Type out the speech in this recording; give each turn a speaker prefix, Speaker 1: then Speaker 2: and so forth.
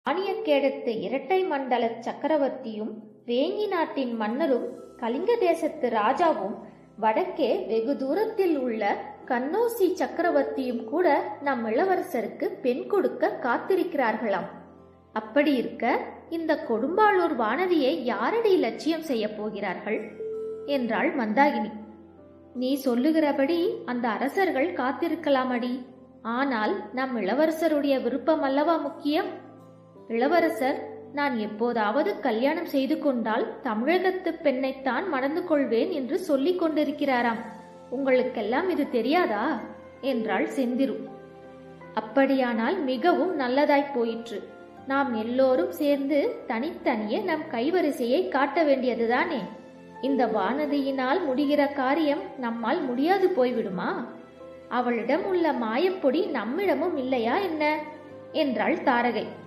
Speaker 1: ஆணியக்கேடத்து இரட்டை மண்டல சக்கரவர்த்தியும் வேங்கி நாட்டின் மன்னரும் கலிங்க தேசத்து ராஜாவும் வடக்கே வெகு தூரத்தில் உள்ள கன்னோசி சக்கரவர்த்தியும் கூட நம் இளவரசருக்கு பெண் கொடுக்க காத்திருக்கிறார்களாம் அப்படி இருக்க இந்த கொடும்பாளூர் வானதியை யாரடி லட்சியம் செய்ய போகிறார்கள் என்றாள் மந்தாகினி நீ சொல்லுகிறபடி அந்த அரசர்கள் காத்திருக்கலாமடி ஆனால் நம் இளவரசருடைய விருப்பம் அல்லவா முக்கியம் இளவரசர் நான் எப்போதாவது கல்யாணம் செய்து கொண்டால் தமிழகத்து பெண்ணைத்தான் மணந்து கொள்வேன் என்று சொல்லிக் கொண்டிருக்கிறாராம் உங்களுக்கெல்லாம் இது தெரியாதா என்றாள் செந்திரு அப்படியானால் மிகவும் நல்லதாய் போயிற்று நாம் எல்லோரும் சேர்ந்து தனித்தனியே நம் கைவரிசையை காட்ட வேண்டியதுதானே இந்த வானதியினால் முடிகிற காரியம் நம்மால் முடியாது போய்விடுமா அவளிடம் உள்ள மாயப்பொடி நம்மிடமும் இல்லையா என்ன என்றாள் தாரகை